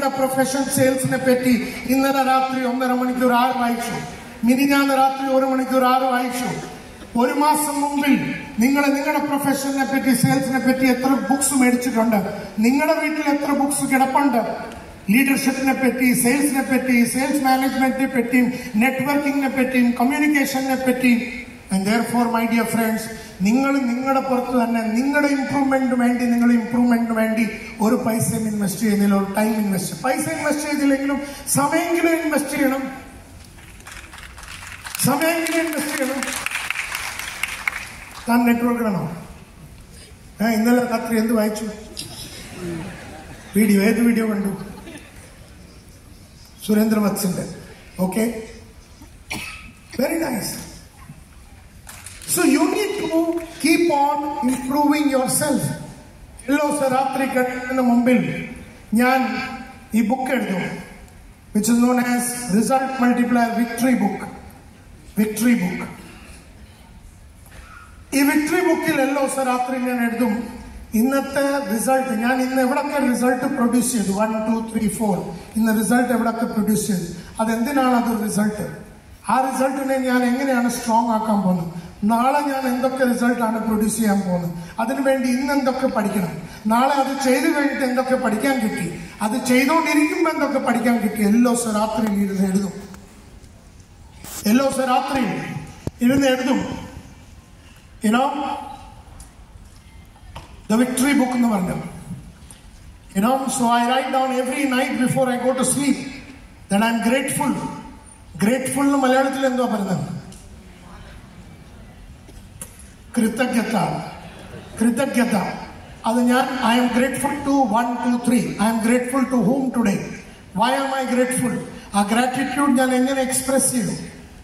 നിങ്ങളുടെ പ്രൊഫഷൻ സെയിൽസിനെ പറ്റി ഇന്നലെ രാത്രി ഒന്നര മണിക്കൂർ ആറ് വായിച്ചു മിനിഞ്ഞാന്ന് രാത്രി ഒരു മണിക്കൂർ ആറ് വായിച്ചു ഒരു മാസം മുമ്പിൽ നിങ്ങൾ നിങ്ങളുടെ പ്രൊഫഷനെ പറ്റി സെയിൽസിനെ പറ്റി എത്ര ബുക്സ് മേടിച്ചിട്ടുണ്ട് നിങ്ങളുടെ വീട്ടിൽ എത്ര ബുക്സ് കിടപ്പുണ്ട് ലീഡർഷിപ്പിനെ പറ്റി സെയിൽസിനെ പറ്റി സെയിൽസ് മാനേജ്മെന്റിനെ പറ്റിയും നെറ്റ്വർക്കിങ്ങിനെ പറ്റിയും കമ്മ്യൂണിക്കേഷനെ പറ്റിയും and therefore my dear friends നിങ്ങൾ നിങ്ങളുടെ പുറത്ത് തന്നെ നിങ്ങളുടെ ഇംപ്രൂവ്മെന്റിന് വേണ്ടി നിങ്ങൾ ഇംപ്രൂവ്മെന്റിന് വേണ്ടി ഒരു പൈസയും ഇൻവെസ്റ്റ് ചെയ്യുന്നില്ല ഒരു ടൈം ഇൻവെസ്റ്റ് പൈസ ഇൻവെസ്റ്റ് ചെയ്തില്ലെങ്കിലും സമയമെങ്കിലും ഇൻവെസ്റ്റ് ചെയ്യണം സമയമെങ്കിലും ഇൻവെസ്റ്റ് ചെയ്യണം താൻ നെറ്റ്വർക്ക് ആണോ ഞാൻ ഇന്നലെ രാത്രി എന്ത് വായിച്ചു വീഡിയോ ഏത് വീഡിയോ കണ്ടു സുരേന്ദ്ര വത്സിന്റെ okay very nice so you need to keep on improving yourself എല്ലാ ദിവസം രാത്രി കിടക്കുന്നതിന് മുമ്പിൽ ഞാൻ ഈ ബുക്ക് എഴുതും which is known as result multiplier victory book victory book ഈ വിക്ടറി ബുക്കിൽ എല്ലാ ദിവസം രാത്രി ഞാൻ എഴുതും ഇന്നത്തെ റിസൾട്ട് ഞാൻ ഇന്ന് എവിടൊക്കെ റിസൾട്ട് പ്രൊഡ്യൂസ് ചെയ്തു വൺ ടു ത്രീ ഫോർ ഇന്ന് റിസൾട്ട് എവിടൊക്കെ പ്രൊഡ്യൂസ് ചെയ്തു അതെന്തിനാണ് അത് റിസൾട്ട് ആ റിസൾട്ടിനെ ഞാൻ എങ്ങനെയാണ് സ്ട്രോങ് ആക്കാൻ പോകുന്നത് നാളെ ഞാൻ എന്തൊക്കെ റിസൾട്ടാണ് പ്രൊഡ്യൂസ് ചെയ്യാൻ പോകുന്നത് അതിനുവേണ്ടി ഇന്ന് എന്തൊക്കെ പഠിക്കണം നാളെ അത് ചെയ്തു കഴിഞ്ഞിട്ട് എന്തൊക്കെ പഠിക്കാൻ കിട്ടി അത് ചെയ്തുകൊണ്ടിരിക്കുമ്പോൾ എന്തൊക്കെ പഠിക്കാൻ കിട്ടി എല്ലാ ദിവസം രാത്രിയിൽ ഇരുന്ന് എഴുതും എല്ലാ ദിവസം രാത്രിയിൽ ഇരുന്ന് എഴുതും യുനോ the victory book എന്ന് പറഞ്ഞു you know so i write down every night before i go to sleep that i'm grateful grateful എന്ന് മലയാളത്തിൽ എന്തോ പറയുന്നത് കൃതജ്ഞത കൃതജ്ഞത അത് ഞാൻ I am grateful to one two three I am grateful to whom today why am I grateful ആ gratitude ഞാൻ എങ്ങനെ എക്സ്പ്രസ് ചെയ്തു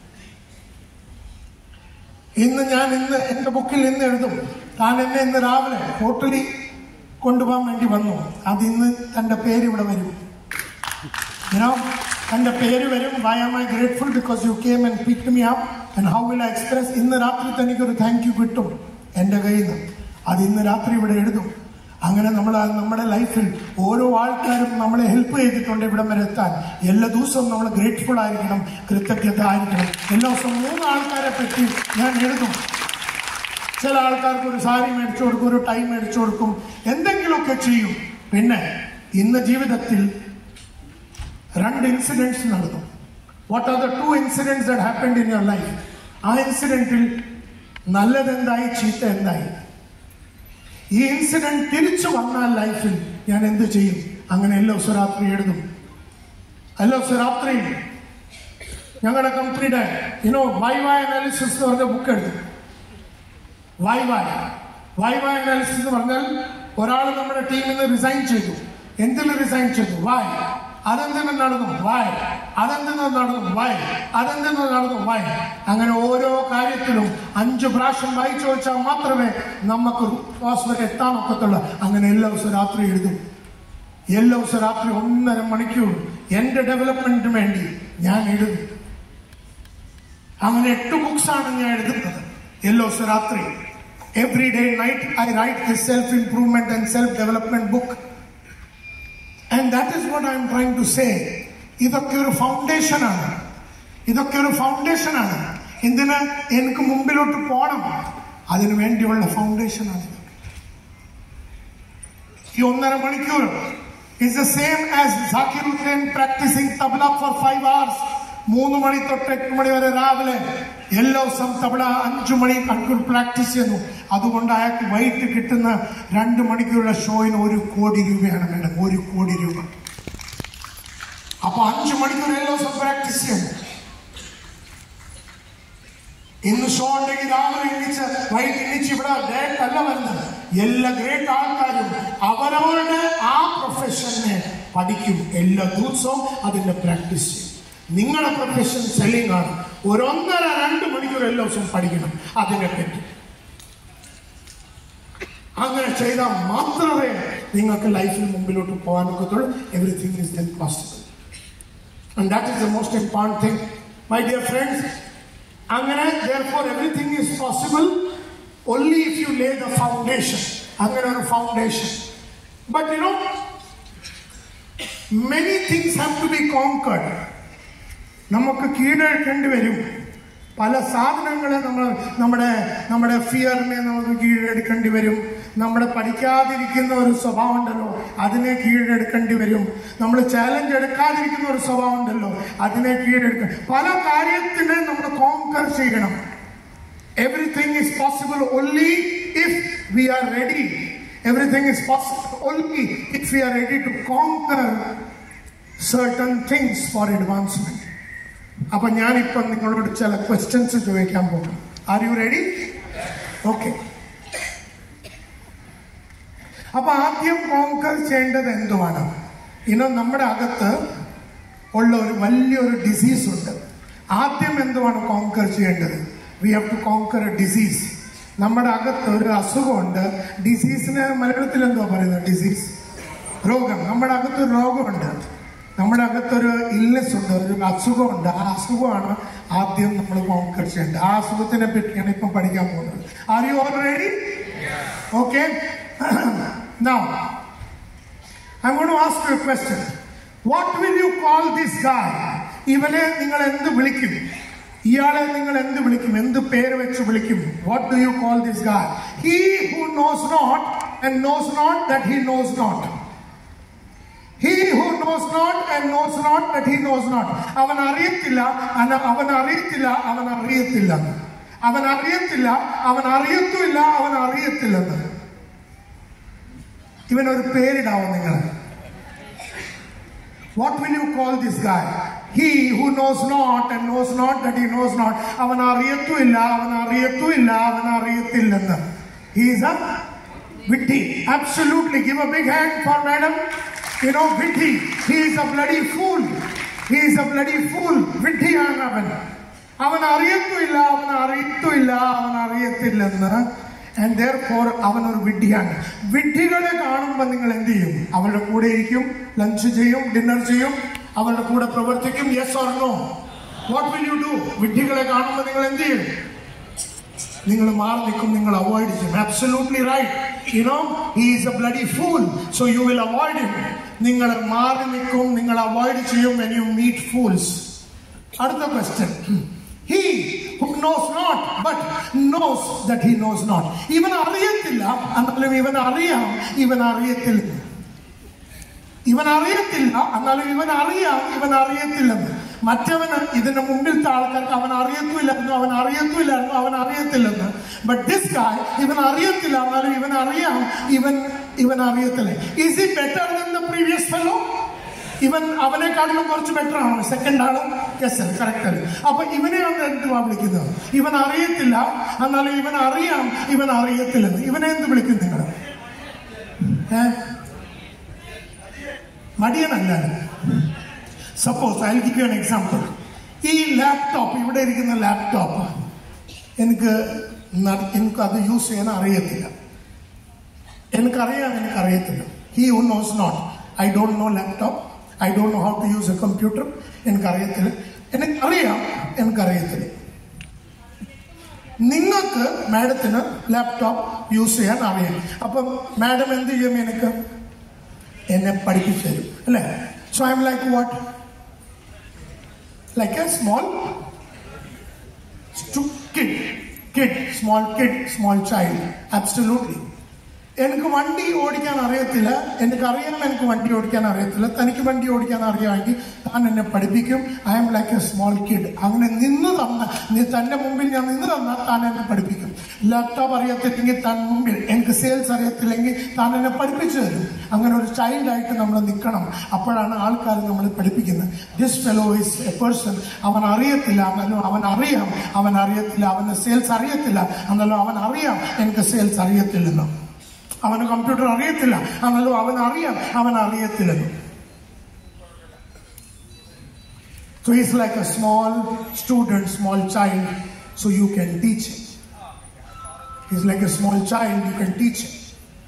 ഇന്ന് ഞാൻ ഇന്ന് എന്റെ ബുക്കിൽ ഇന്ന് എഴുതും താൻ എന്നെ ഇന്ന് രാവിലെ ഹോട്ടലിൽ കൊണ്ടുപോകാൻ വേണ്ടി വന്നു അത് ഇന്ന് തന്റെ പേര് ഇവിടെ വരും You know, തന്റെ പേര് വരും why am I grateful because you came and pick me up and how will I express ഇന്ന് രാത്രി തനിക്ക് ഒരു താങ്ക് യു കിട്ടും എന്റെ കയ്യിൽ നിന്ന് അത് ഇന്ന് രാത്രി ഇവിടെ എഴുതും അങ്ങനെ നമ്മൾ നമ്മുടെ ലൈഫിൽ ഓരോ ആൾക്കാരും നമ്മളെ ഹെൽപ്പ് ചെയ്തിട്ടുണ്ട് ഇവിടം വരെ എത്താൻ എല്ലാ ദിവസവും നമ്മൾ ഗ്രേറ്റ്ഫുൾ ആയിരിക്കണം കൃതജ്ഞത ആയിരിക്കണം എല്ലാ ദിവസവും മൂന്ന് ആൾക്കാരെ പറ്റി ഞാൻ എഴുതും ചില ആൾക്കാർക്ക് ഒരു സാരി മേടിച്ചു കൊടുക്കും ഒരു ടൈം മേടിച്ചു കൊടുക്കും എന്തെങ്കിലുമൊക്കെ ചെയ്യും പിന്നെ ഇന്ന് ജീവിതത്തിൽ രണ്ട് ഇൻസിഡൻസ് നടന്നു what are the two incidents that happened in your life ആ ഇൻസിഡന്റിൽ നല്ലത് എന്തായി ചീത്ത എന്തായി ഈ ഇൻസിഡന്റ് തിരിച്ചു വന്നാൽ ലൈഫിൽ ഞാൻ എന്ത് ചെയ്യും അങ്ങനെ എല്ലാ ദിവസം രാത്രി എഴുതും എല്ലാ ദിവസം രാത്രി ഞങ്ങളുടെ കമ്പനിയുടെ യുനോ വൈവ അനാലിസിസ് എന്ന് പറഞ്ഞ ബുക്ക് എഴുതും വൈവായ വൈവായ അനാലിസിസ് എന്ന് പറഞ്ഞാൽ ഒരാൾ നമ്മുടെ ടീമിൽ നിന്ന് റിസൈൻ ചെയ്തു എന്തിൽ റിസൈൻ ചെയ്തു വായ് അതെന്തിനു നടന്നു വായ് അതെന്തിനു നടന്നു വായ് അതെന്തിനു നടന്നു വായ് അങ്ങനെ ഓരോ കാര്യത്തിലും അഞ്ചു പ്രാവശ്യം വായിച്ചു വെച്ചാൽ മാത്രമേ നമുക്ക് ക്ലാസ് വരെ എത്താൻ ഒക്കത്തുള്ളൂ അങ്ങനെ എല്ലാ ദിവസവും രാത്രി എഴുതും എല്ലാ ദിവസവും രാത്രി ഒന്നര മണിക്കൂർ എന്റെ ഡെവലപ്മെന്റിന് വേണ്ടി ഞാൻ എഴുതും അങ്ങനെ എട്ട് ബുക്സ് ആണ് ഞാൻ എഴുതുന്നത് എല്ലാ ദിവസം രാത്രി every day night I write the self improvement and self development book and that is what I am trying to say ഇതൊക്കെ ഒരു ഫൗണ്ടേഷൻ ആണ് ഇതൊക്കെ ഒരു ഫൗണ്ടേഷൻ ആണ് എന്തിന് എനിക്ക് മുമ്പിലോട്ട് പോകണം അതിനു വേണ്ടിയുള്ള ഫൗണ്ടേഷൻ ആണ് ഇതൊക്കെ ഈ ഒന്നര മണിക്കൂർ is the same as Zakir Hussain practising tabla four five hours മൂന്ന് മണി തൊട്ട് എട്ട് മണി വരെ രാവിലെ എല്ലാ ദിവസം തബല അഞ്ചു മണി മണിക്കൂർ പ്രാക്ടീസ് ചെയ്യുന്നു അതുകൊണ്ട് അയാൾക്ക് വൈകിട്ട് കിട്ടുന്ന രണ്ട് മണിക്കൂറുള്ള ഷോയിന് ഒരു കോടി രൂപയാണ് മേഡം ഒരു കോടി രൂപ അപ്പൊ അഞ്ചു മണിക്കൂർ എല്ലാ ദിവസം പ്രാക്ടീസ് ചെയ്യുന്നു ഇന്ന് ഷോ ഉണ്ടെങ്കിൽ രാവിലെ എണ്ണിച്ച് വൈകിട്ട് എണ്ണിച്ച് ഇവിടെ ഡയറക്റ്റ് അല്ല വരുന്നത് എല്ലാ ഗ്രേറ്റ് ആൾക്കാരും അവരവരുടെ ആ പ്രൊഫഷനെ പഠിക്കും എല്ലാ ദിവസവും അതിന്റെ പ്രാക്ടീസ് ചെയ്യും നിങ്ങളുടെ പ്രൊഫഷൻ സെല്ലിംഗ് ആണ് ഒരു ഒന്നര രണ്ട് മണിക്കൂർ എല്ലാ ദിവസവും പഠിക്കണം അതിനെ പറ്റി അങ്ങനെ ചെയ്താൽ മാത്രമേ നിങ്ങൾക്ക് ലൈഫിൽ മുമ്പിലോട്ട് പോകാൻ ഒക്കത്തുള്ളൂ everything is then possible and that is the most important thing my dear friends അങ്ങനെ therefore everything is possible only if you lay the foundation അങ്ങനെ ഒരു foundation but you know many things have to be conquered നമുക്ക് കീഴടക്കേണ്ടി വരും പല സാധനങ്ങളെ നമ്മൾ നമ്മുടെ നമ്മുടെ ഫിയറിനെ നമുക്ക് കീഴടക്കേണ്ടി വരും നമ്മുടെ പഠിക്കാതിരിക്കുന്ന ഒരു സ്വഭാവം ഉണ്ടല്ലോ അതിനെ കീഴടക്കേണ്ടി വരും നമ്മൾ ചാലഞ്ച് എടുക്കാതിരിക്കുന്ന ഒരു സ്വഭാവം ഉണ്ടല്ലോ അതിനെ കീഴടക്ക പല കാര്യത്തിനെ നമ്മൾ കോങ്കർ ചെയ്യണം everything is possible only if we are ready everything is possible only if we are ready to conquer certain things for advancement. അപ്പൊ ഞാനിപ്പം നിങ്ങളോട് ചില ക്വസ്റ്റ്യൻസ് ചോദിക്കാൻ പോകും ആർ യു റെഡി ഓക്കെ അപ്പൊ ആദ്യം കോങ്കർ ചെയ്യേണ്ടത് എന്തുവാണ് ഇന്ന് നമ്മുടെ അകത്ത് ഉള്ള ഒരു വലിയൊരു ഡിസീസ് ഉണ്ട് ആദ്യം എന്തുവാണ് കോങ്കർ ചെയ്യേണ്ടത് we have to conquer a disease നമ്മുടെ അകത്ത് ഒരു അസുഖമുണ്ട് ഡിസീസിന് മലയാളത്തിൽ എന്തുവാ പറയുന്നത് ഡിസീസ് രോഗം നമ്മുടെ അകത്തൊരു രോഗമുണ്ട് നമ്മുടെ അകത്തൊരു ഇല്ലസ് ഉണ്ട് ഒരു അസുഖമുണ്ട് ആ അസുഖമാണ് ആദ്യം നമ്മൾ കോൺകർ ചെയ്യേണ്ടത് ആ അസുഖത്തിനെ പറ്റിയാണ് ഇപ്പം പഠിക്കാൻ പോകുന്നത് are you already okay Now, I'm going to ask you a question. What will you call this guy? ഇവനെ നിങ്ങൾ എന്ത് വിളിക്കും ഇയാളെ നിങ്ങൾ എന്ത് വിളിക്കും എന്ത് പേര് വെച്ച് വിളിക്കും what do you call this guy he who knows not and knows not that he knows not he who knows not and knows not that he knows not അവൻ അറിയത്തില്ല അന- അവൻ അറിയത്തില്ല അവൻ അറിയത്തില്ല അവൻ അറിയത്തില്ല അവൻ അറിയത്തുമില്ല അവൻ അറിയത്തില്ലെന്ന് ഇവനൊരു പേരിടാവും നിങ്ങൾ what will you call this guy he who knows not and knows not that he knows not അവൻ അറിയത്തുമില്ല അവൻ അറിയത്തുമില്ല അവൻ അറിയത്തില്ലെന്ന് ഹീസ് എ വിഡ്ഢി absolutely give a big hand for madam you know വിഡ്ഢി he is a bloody fool he is a bloody fool വിഡ്ഢിയാണ് അവൻ അവൻ അറിയത്തുമില്ല അവൻ അറിയത്തുമില്ല അവൻ അറിയത്തില്ലെന്ന് ആൻഡ് ദർ ഫോർ അവൻ ഒരു വിഡ്ഢിയാണ് വിഡ്ഢികളെ കാണുമ്പോൾ നിങ്ങൾ എന്ത് ചെയ്യും അവരുടെ കൂടെ ഇരിക്കും ലഞ്ച് ചെയ്യും ഡിന്നർ ചെയ്യും അവരുടെ കൂടെ പ്രവർത്തിക്കും yes or no what will you do വിഡ്ഢികളെ കാണുമ്പോൾ നിങ്ങൾ എന്ത് ചെയ്യും നിങ്ങൾ മാറി നിൽക്കും നിങ്ങൾ അവോയ്ഡ് ചെയ്യും absolutely right you know he is a bloody fool so you will avoid him നിങ്ങൾ മാറി നിൽക്കും നിങ്ങൾ അവോയ്ഡ് ചെയ്യും വെൻ യു മീറ്റ് ഫൂൾസ് അടുത്ത question he who knows not but knows that he knows not ഇവൻ അറിയത്തില്ല എന്നാലും ഇവൻ അറിയാം ഇവൻ അറിയത്തില്ല ഇവൻ അറിയത്തില്ല എന്നാലും ഇവൻ അറിയാം ഇവൻ അറിയത്തില്ലെന്ന് മറ്റവന് ഇതിന്റെ മുമ്പിലത്തെ ആൾക്കാർക്ക് അവൻ അറിയത്തുമില്ലായിരുന്നു അവൻ അറിയത്തുമില്ലായിരുന്നു അവൻ അറിയത്തില്ലെന്ന് ബട്ട് ദിസ് ഗായ് ഇവൻ അറിയത്തില്ല എന്നാലും ഇവൻ അറിയാം ഇവൻ ഇവൻ അറിയത്തില്ല is a better than the previous fellow ഇവൻ അവനെക്കാട്ടിലും കുറച്ച് ബെറ്റർ ആണ് സെക്കൻഡ് ആണ് യെസ് കറക്റ്റ് ആണ് അപ്പൊ ഇവനെയാണ് എന്തുവാ വിളിക്കുന്നത് ഇവൻ അറിയത്തില്ല എന്നാലും ഇവൻ അറിയാം ഇവൻ അറിയത്തില്ലെന്ന് ഇവനെ എന്ത് വിളിക്കും നിങ്ങൾ ഏഹ് മടിയനല്ല suppose I give you an example ഈ ലാപ്ടോപ്പ് ഇവിടെ ഇരിക്കുന്ന ലാപ്ടോപ്പ് എനിക്ക് ന- എനിക്ക് അത് യൂസ് ചെയ്യാൻ അറിയത്തില്ല എനിക്കറിയാം എനിക്കറിയത്തില്ല he who knows not I don't know laptop I don't know how to use a computer എനിക്കറിയത്തില്ല എനിക്കറിയാം എനിക്കറിയത്തില്ല നിങ്ങൾക്ക് മാഡത്തിന് ലാപ്ടോപ്പ് യൂസ് ചെയ്യാൻ അറിയാം അപ്പം മാഡം എന്ത് ചെയ്യും എനിക്ക് എന്നെ പഠിപ്പിച്ചു തരും അല്ലേ so I am like what like a small kid kid small kid small child absolutely എനിക്ക് വണ്ടി ഓടിക്കാൻ അറിയത്തില്ല എനിക്കറിയാം എനിക്ക് വണ്ടി ഓടിക്കാൻ അറിയത്തില്ല തനിക്ക് വണ്ടി ഓടിക്കാൻ അറിയാമെങ്കിൽ താൻ എന്നെ പഠിപ്പിക്കും I am like a small kid അങ്ങനെ നിന്ന് തന്ന നീ തന്റെ മുമ്പിൽ ഞാൻ നിന്ന് തന്നാൽ താൻ എന്നെ പഠിപ്പിക്കും ലാപ്ടോപ്പ് അറിയത്തില്ലെങ്കിൽ താൻ മുമ്പിൽ എനിക്ക് സെയിൽസ് അറിയത്തില്ലെങ്കിൽ താൻ എന്നെ പഠിപ്പിച്ചു തരും അങ്ങനെ ഒരു ചൈൽഡായിട്ട് നമ്മൾ നിൽക്കണം അപ്പോഴാണ് ആൾക്കാർ നമ്മൾ പഠിപ്പിക്കുന്നത് this fellow is a person അവൻ അറിയത്തില്ല എന്നാലും അവൻ അറിയാം അവൻ അറിയത്തില്ല അവന് സെയിൽസ് അറിയത്തില്ല എന്നാലും അവൻ അറിയാം എനിക്ക് സെയിൽസ് അറിയത്തില്ലെന്ന് അവന് കമ്പ്യൂട്ടർ അറിയത്തില്ല എന്നാലും അവൻ അറിയാം അവൻ അറിയത്തില്ലെന്ന് So he's like a small student, small child, so you can teach him. He's like a small child, you can teach him.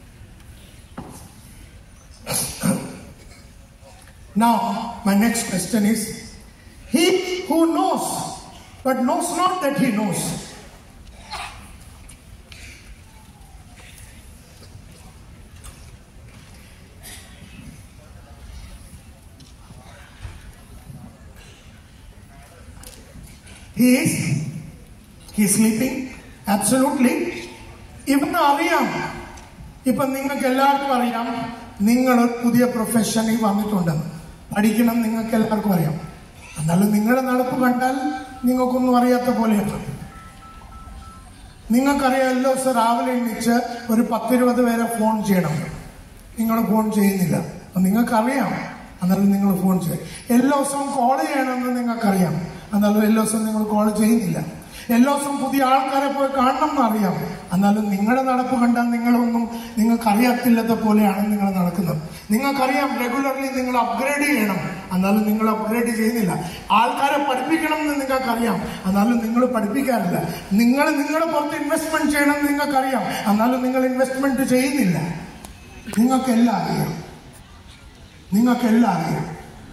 now, my next question is He who knows, but knows not that he knows. He's he sleeping absolutely ഇവന് അറിയാം ഇപ്പൊ നിങ്ങൾക്ക് എല്ലാവർക്കും അറിയാം നിങ്ങൾ ഒരു പുതിയ പ്രൊഫഷനിൽ വന്നിട്ടുണ്ടെന്ന് പഠിക്കണം നിങ്ങൾക്ക് എല്ലാവർക്കും അറിയാം എന്നാലും നിങ്ങളുടെ നടപ്പ് കണ്ടാൽ നിങ്ങൾക്കൊന്നും അറിയാത്ത പോലെയാണ് നിങ്ങൾക്കറിയാമല്ലോ സർ രാവിലെ എണീച്ച് ഒരു പത്തിരുപത് പേരെ ഫോൺ ചെയ്യണം നിങ്ങൾ ഫോൺ ചെയ്യുന്നില്ല അപ്പൊ നിങ്ങൾക്കറിയാം എന്നാലും നിങ്ങൾ ഫോൺ ചെയ്യും എല്ലാ ദിവസവും കോൾ ചെയ്യണമെന്ന് നിങ്ങൾക്കറിയാം എന്നാലും എല്ലാ ദിവസവും നിങ്ങൾ കോൾ ചെയ്യുന്നില്ല എല്ലാ ദിവസവും പുതിയ ആൾക്കാരെ പോയി കാണണം എന്ന് അറിയാം എന്നാലും നിങ്ങളുടെ നടപ്പ് കണ്ടാൽ നിങ്ങളൊന്നും നിങ്ങൾക്ക് അറിയത്തില്ലാത്ത പോലെയാണ് നിങ്ങൾ നടക്കുന്നത് നിങ്ങൾക്കറിയാം റെഗുലർലി നിങ്ങൾ അപ്ഗ്രേഡ് ചെയ്യണം എന്നാലും നിങ്ങൾ അപ്ഗ്രേഡ് ചെയ്യുന്നില്ല ആൾക്കാരെ പഠിപ്പിക്കണം എന്ന് നിങ്ങൾക്കറിയാം എന്നാലും നിങ്ങൾ പഠിപ്പിക്കാറില്ല നിങ്ങൾ നിങ്ങളുടെ പുറത്ത് ഇൻവെസ്റ്റ്മെന്റ് ചെയ്യണം എന്ന് നിങ്ങൾക്കറിയാം എന്നാലും നിങ്ങൾ ഇൻവെസ്റ്റ്മെന്റ് ചെയ്യുന്നില്ല നിങ്ങൾക്കെല്ലാം അറിയാം നിങ്ങൾക്കെല്ലാം അറിയാം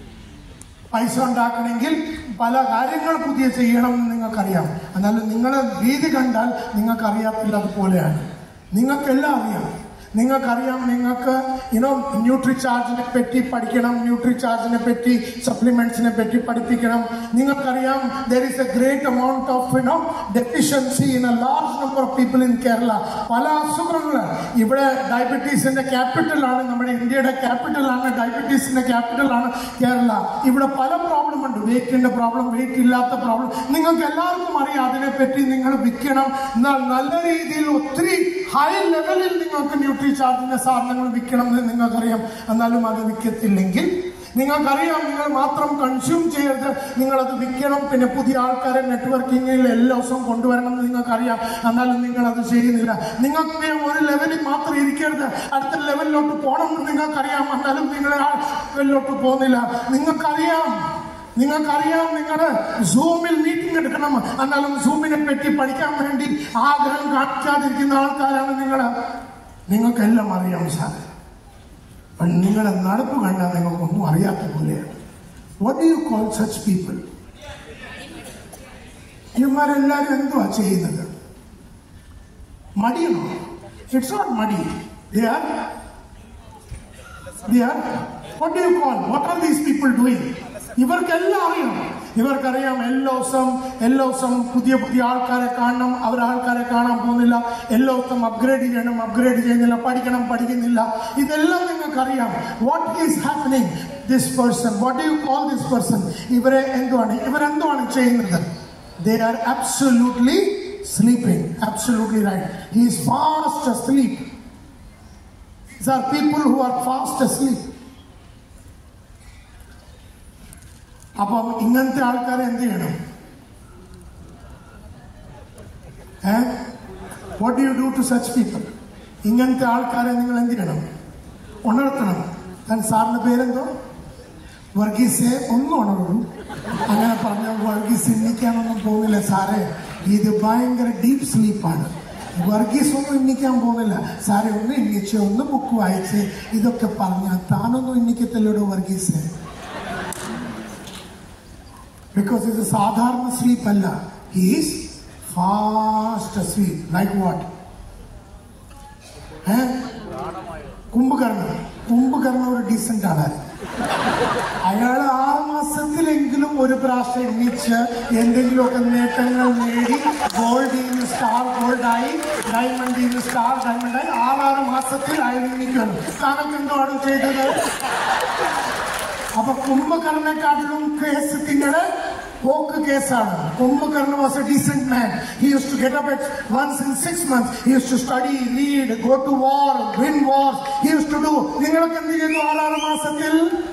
പൈസ ഉണ്ടാക്കണമെങ്കിൽ പല കാര്യങ്ങൾ പുതിയ ചെയ്യണം എന്ന് നിങ്ങൾക്കറിയാം എന്നാലും നിങ്ങളുടെ രീതി കണ്ടാൽ നിങ്ങൾക്കറിയാത്തില്ല അതുപോലെയാണ് നിങ്ങൾക്കെല്ലാം അറിയാം നിങ്ങൾക്കറിയാം നിങ്ങൾക്ക് യുനോ ന്യൂട്രി ചാർജിനെ പറ്റി പഠിക്കണം ന്യൂട്രി ചാർജിനെ പറ്റി സപ്ലിമെന്റ്സിനെ പറ്റി പഠിപ്പിക്കണം നിങ്ങൾക്കറിയാം there is a great amount of you know deficiency in a large number of people in Kerala പല അസുഖങ്ങൾ ഇവിടെ ഡയബറ്റീസിന്റെ ക്യാപിറ്റലാണ് നമ്മുടെ ഇന്ത്യയുടെ ക്യാപിറ്റലാണ് ഡയബറ്റീസിന്റെ ക്യാപിറ്റലാണ് കേരള ഇവിടെ പല പ്രോബ്ലം ഉണ്ട് വെയിറ്റിന്റെ പ്രോബ്ലം വെയിറ്റ് ഇല്ലാത്ത പ്രോബ്ലം നിങ്ങൾക്ക് എല്ലാവർക്കും അറിയാം അതിനെപ്പറ്റി നിങ്ങൾ വിൽക്കണം എന്നാൽ നല്ല രീതിയിൽ ഒത്തിരി ഹൈ ലെവലിൽ നിങ്ങൾക്ക് ന്യൂട്രി ചാർജിന്റെ സാധനങ്ങൾ വിൽക്കണം എന്ന് നിങ്ങൾക്കറിയാം എന്നാലും അത് വിൽക്കത്തില്ലെങ്കിൽ നിങ്ങൾക്കറിയാം നിങ്ങൾ മാത്രം കൺസ്യൂം ചെയ്യരുത് നിങ്ങൾ അത് വിൽക്കണം പിന്നെ പുതിയ ആൾക്കാരെ നെറ്റ്വർക്കിങ്ങിൽ എല്ലാ ദിവസവും കൊണ്ടുവരണം എന്ന് നിങ്ങൾക്കറിയാം എന്നാലും നിങ്ങൾ അത് ചെയ്യുന്നില്ല നിങ്ങൾക്ക് ഒരു ലെവലിൽ മാത്രം ഇരിക്കരുത് അടുത്ത ലെവലിലോട്ട് പോകണം എന്ന് നിങ്ങൾക്കറിയാം എന്നാലും നിങ്ങൾ ആ ലെവലിലോട്ട് പോകുന്നില്ല നിങ്ങൾക്കറിയാം നിങ്ങൾക്കറിയാം നിങ്ങൾ സൂമിൽ മീറ്റിംഗ് എടുക്കണം എന്നാലും സൂമിനെ പറ്റി പഠിക്കാൻ വേണ്ടി ആഗ്രഹം കാണിക്കാതിരിക്കുന്ന ആൾക്കാരാണ് നിങ്ങൾ നിങ്ങൾക്കെല്ലാം അറിയാം സാർ പക്ഷെ നിങ്ങളുടെ നടപ്പ് കണ്ടാൽ നിങ്ങൾക്കൊന്നും അറിയാത്ത പോലെയാണ് what you call such people ഇവന്മാരെല്ലാരും എന്തുവാ ചെയ്യുന്നത് മടിയാണോ ഇറ്റ്സ് നോട്ട് മടി they are they are what do you call what are these people doing ഇവർക്കെല്ലാം അറിയാം ഇവർക്കറിയാം എല്ലാ ദിവസം എല്ലാ ദിവസം പുതിയ പുതിയ ആൾക്കാരെ കാണണം അവർ ആൾക്കാരെ കാണാൻ പോകുന്നില്ല എല്ലാ ദിവസം അപ്ഗ്രേഡ് ചെയ്യണം അപ്ഗ്രേഡ് ചെയ്യുന്നില്ല പഠിക്കണം പഠിക്കുന്നില്ല ഇതെല്ലാം നിങ്ങൾക്കറിയാം what is happening this person what you call this person ഇവരെ എന്തുവാണ് ഇവരെന്തുവാണ് ചെയ്യുന്നത് they are absolutely sleeping absolutely right he is fast asleep These are people who are fast asleep. അപ്പം ഇങ്ങനത്തെ ആൾക്കാരെ എന്ത് ചെയ്യണം eh what you do to such people ഇങ്ങനത്തെ ആൾക്കാരെ നിങ്ങൾ എന്ത് ചെയ്യണം ഉണർത്തണം ഞാൻ സാറിന്റെ പേരെന്തോ വർഗീസെ ഒന്നും ഉണർന്നു അങ്ങനെ പറഞ്ഞ വർഗീസ് എണ്ണിക്കാനൊന്നും പോകുന്നില്ല സാറേ ഇത് ഭയങ്കര ഡീപ്പ് സ്ലീപ്പാണ് വർഗീസ് ഒന്നും എണ്ണിക്കാൻ പോകുന്നില്ല സാറേ ഒന്ന് എണ്ണിച്ച് ഒന്ന് ബുക്ക് വായിച്ച് ഇതൊക്കെ പറഞ്ഞാൽ താനൊന്നും എണ്ണിക്കത്തില്ലടോ വർഗീസ് ബിക്കോസ് ഇത് സാധാരണ സ്ലീപ്പ് അല്ല he's fast sleep like what eh Kumbhakarna Kumbhakarna ഒരു ഡീസന്റ് ആളാണ് അയാൾ ആറ് മാസത്തിലെങ്കിലും ഒരു പ്രാവശ്യം എണ്ണിച്ച് എന്തെങ്കിലുമൊക്കെ നേട്ടങ്ങൾ നേടി ഗോൾഡിൽ നിന്ന് സ്റ്റാർ ഗോൾഡായി ഡയമണ്ടിൽ നിന്ന് സ്റ്റാർ ഡയമണ്ടായി ആറാറ് മാസത്തിൽ അയാൾ എണ്ണിക്കണം താനൊക്കെ എന്താണ് ചെയ്തത് അപ്പൊ കുംഭകർണക്കാട്ടിലും കേസ് നിങ്ങളുടെ പോക്ക് കേസാണ് Kumbhakarna was a decent man he used to get up at once in six months he used to study read go to war win war he used to do നിങ്ങൾക്ക് എന്ത് ചെയ്യുന്നു ആറാറ് മാസത്തിൽ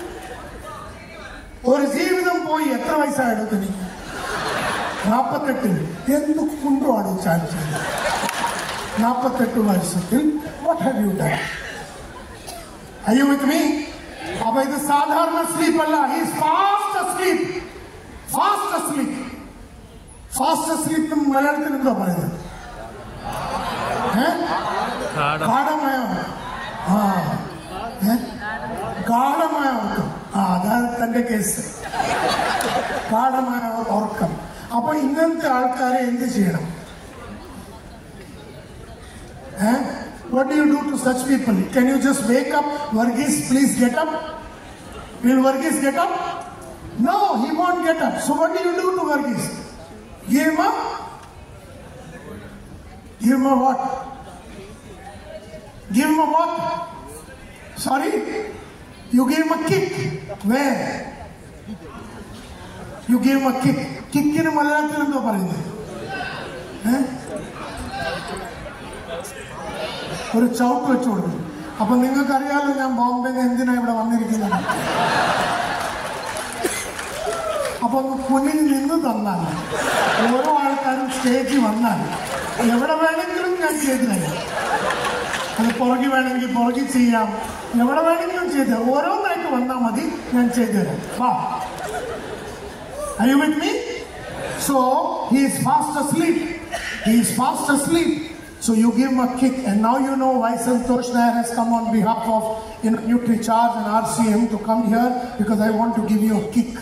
ഒരു ജീവിതം പോയി എത്ര വയസ്സായെടുത്തിന് നാൽപ്പത്തെട്ടിൽ എന്ത് കൊണ്ടുമാണ് ചാൻസ് നാൽപ്പത്തെട്ട് വർഷത്തിൽ വാട്ട് ഹാവ് യു ഡൺ അയ്യോ വിത്ത് മീ അപ്പൊ ഇത് സാധാരണ സ്ലീപ്പ് അല്ല he's fast sleep fast sleep fast sleep മലയാളത്തിൽ എന്താ പറയുന്നത് ഏ? ഗാഠമായ ഉറക്കം. ആ ഏ? ഗാഠമായ ഉറക്കം ആ അതാണ് തന്റെ കേസ് ഗാഠമായ ഉറക്കം അപ്പൊ ഇങ്ങനത്തെ ആൾക്കാരെ എന്ത് ചെയ്യണം Eh? What do you do to such people? Can you just wake up? Varghese, please get up. Will Varghese get up? No, he won't get up. So what do you do to Varghese? Give him a Give him a what? Give him a what? Sorry? You gave him a kick. Where? You gave him a kick. കിക്കിന് മലയാളത്തിൽ എന്തോ പറയുന്നത് ഏ? ഒരു ചവിട്ട് വെച്ചു കൊടുക്കും അപ്പൊ നിങ്ങൾക്കറിയാലോ ഞാൻ ബോംബെന്ന് എന്തിനാ ഇവിടെ വന്നിരിക്കുന്നത് അപ്പൊ ഒന്ന് കുനിഞ്ഞ് നിന്ന് തന്നാൽ ഓരോ ആൾക്കാരും സ്റ്റേജിൽ വന്നാൽ എവിടെ വേണമെങ്കിലും ഞാൻ ചെയ്തു തരാം അത് പുറകെ വേണമെങ്കിൽ പുറകെ ചെയ്യാം എവിടെ വേണമെങ്കിലും ചെയ്ത് തരാം. ഓരോന്നായിട്ട് വന്നാൽ മതി ഞാൻ ചെയ്തു തരാം വാ Are you with me? So he is fast asleep. He is fast asleep. So you give him a kick, and now you know why Santosh Nair has come on behalf of you know, NutriCharge and RCM to come here because I want to give you a kick.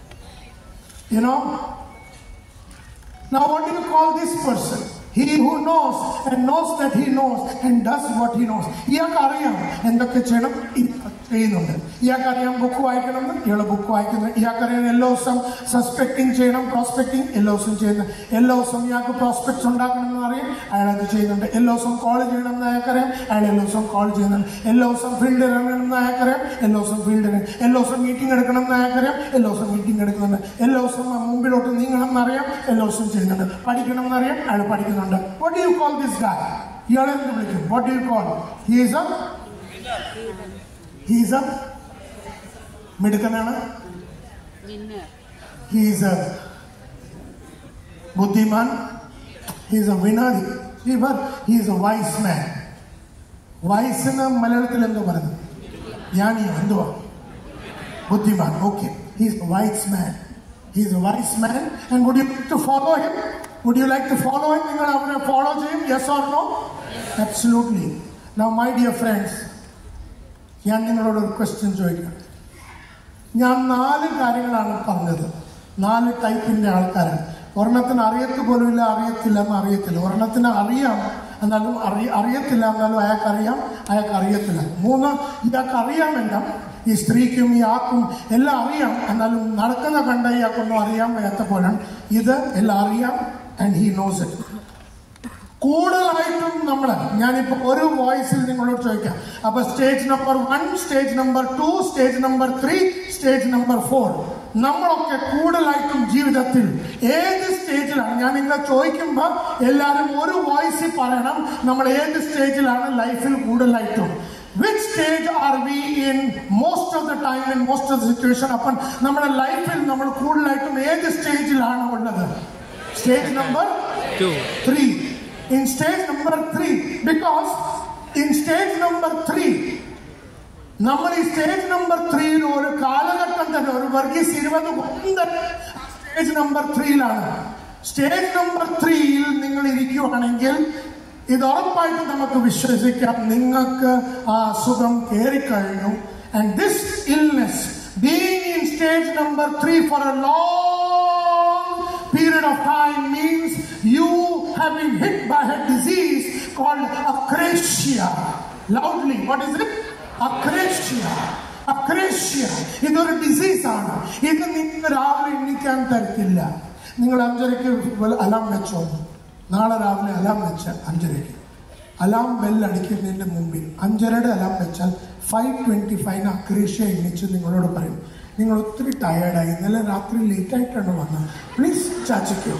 You know? Now, what do you call this person? He who knows and knows that he knows and does what he knows. ഇയാൾക്ക് അറിയാം എന്തൊക്കെ ചെയ്യണം ഇയാൾ ചെയ്യുന്നുണ്ട് ഇയാൾക്ക് അറിയാം book വായിക്കണം എന്ന് ഇയാൾ ബുക്ക് വായിക്കുന്നു ഇയാൾക്കറിയാം എല്ലാ ദിവസം സസ്പെക്ടിങ് ചെയ്യണം പ്രോസ്പെക്ടിങ് എല്ലാ ദിവസവും ചെയ്യുന്നു എല്ലാ ദിവസവും ഇയാൾക്ക് പ്രോസ്പെക്ട്സ് ഉണ്ടാക്കണം എന്ന് അറിയാം അയാൾ അത് ചെയ്യുന്നുണ്ട് എല്ലാ ദിവസവും കോൾ ചെയ്യണം എന്ന് അയാൾക്കറിയാം അയാൾ എല്ലാ ദിവസവും കോൾ ചെയ്യുന്നുണ്ട് എല്ലാ ദിവസം ഫീൽഡ് ഇറങ്ങണം എന്ന് അയാൾക്കറിയാം എല്ലാ ദിവസം ഫീൽഡ് എല്ലാ ദിവസം മീറ്റിംഗ് എടുക്കണം എന്ന് അയാൾക്കറിയാം എല്ലാ ദിവസം മീറ്റിംഗ് എടുക്കുന്നുണ്ട് എല്ലാ ദിവസം മുമ്പിലോട്ട് നീങ്ങണം എന്നറിയാം എല്ലാ ദിവസവും ചെയ്യുന്നുണ്ട് പഠിക്കണം എന്നറിയാം അയാൾ പഠിക്കുന്നുണ്ട് വാട്ട് യു കോൾ ദിസ് ഗായ് ഇയാളെ എന്ത് വിളിക്കും what you call he's a he's a മിടുക്കനാണ് winner, ഹീസ് എ ബുദ്ധിമാൻ ഹീസ് എ വിനർ ഇവർ ഹീസ് എ വൈസ് മാൻ വയസ്സിന് മലയാളത്തിൽ എന്തോ പറയുന്നത് ജ്ഞാനിയോ എന്തുവാ ബുദ്ധിമാൻ okay he's a wise man he's a wise man and would you like to follow him would you like to follow him നിങ്ങൾ അവരെ ഫോളോ ചെയ്യും yes or no absolutely now my dear friends ഞാൻ നിങ്ങളോട് ഒരു question ചോദിക്കാം ഞാൻ നാല് കാര്യങ്ങളാണ് പറഞ്ഞത് നാല് ടൈപ്പിന്റെ ആൾക്കാരാണ് ഒരെണ്ണത്തിന് അറിയത്ത് പോലുമില്ല അറിയത്തില്ല എന്ന് അറിയത്തില്ല ഒരെണ്ണത്തിന് അറിയാം എന്നാലും അറിയ അറിയത്തില്ല എന്നാലും അയാൾക്ക് അറിയാം അയാൾക്ക് അറിയത്തില്ല മൂന്ന് ഇയാൾക്ക് അറിയാമെല്ലാം ഈ സ്ത്രീക്കും ഈ ആക്കും എല്ലാം അറിയാം എന്നാലും നടക്കുന്ന കണ്ട ഇയാൾക്കൊന്നും അറിയാൻ വയ്യാത്ത പോലാണ് ഇത് എല്ലാം അറിയാം ആൻഡ് ഹി നോസ് ഇറ്റ് കൂടുതലായിട്ടും നമ്മൾ ഞാനിപ്പോ ഒരു വോയിസിൽ നിങ്ങളോട് ചോദിക്കാം അപ്പൊ stage number one stage number two stage number three stage number four നമ്മളൊക്കെ കൂടുതലായിട്ടും ജീവിതത്തിൽ ഏത് സ്റ്റേജിലാണ് ഞാൻ നിങ്ങളെ ചോദിക്കുമ്പോൾ എല്ലാവരും ഒരു വോയിസിൽ പറയണം നമ്മൾ ഏത് സ്റ്റേജിലാണ് ലൈഫിൽ കൂടുതലായിട്ടും which stage are we in most of the time in most of the situation അപ്പം നമ്മുടെ ലൈഫിൽ നമ്മൾ കൂടുതലായിട്ടും ഏത് സ്റ്റേജിലാണ് ഉള്ളത് stage number three. In stage number three, because in stage number three, നമ്മൾ ഈ സ്റ്റേജ് നമ്പർ ത്രീയിൽ ഒരു കാലഘട്ടം തന്നെ ഒരു വർഗീസ് ഇരുപത് കൊല്ലം സ്റ്റേജ് നമ്പർ ത്രീയിലാണ് സ്റ്റേജ് നമ്പർ ത്രീയിൽ നിങ്ങൾ ഇരിക്കുകയാണെങ്കിൽ ഇത് ഉറപ്പായിട്ടും നമുക്ക് വിശ്വസിക്കാം നിങ്ങൾക്ക് ആ അസുഖം കയറിക്കഴിഞ്ഞു and this illness being in stage number three for a long period of time means you have been hit by a disease called acrasia. Loudly, what is it? Acrasia. Acrasia. ഇതൊരു ഡിസീസാണ് ഇത് നിങ്ങൾ രാവിലെ എണ്ണിക്കാൻ തരത്തില്ല നിങ്ങൾ അഞ്ചരയ്ക്ക് അലാം വെച്ചോ നാളെ രാവിലെ alarm വെച്ച അഞ്ചരയ്ക്ക് അലാം ബെല്ലടിക്കുന്നതിന്റെ മുമ്പിൽ അഞ്ചരയുടെ അലാം വെച്ചാൽ ഫൈവ് ട്വന്റി ഫൈവ് അക്രീഷ്യ എണ്ണിച്ച് നിങ്ങളോട് പറയും നിങ്ങൾ ഒത്തിരി ടയേർഡായി ഇന്നലെ രാത്രി ലേറ്റ് ആയിട്ടാണ് വന്നത് പ്ലീസ് ചാച്ചിക്കോ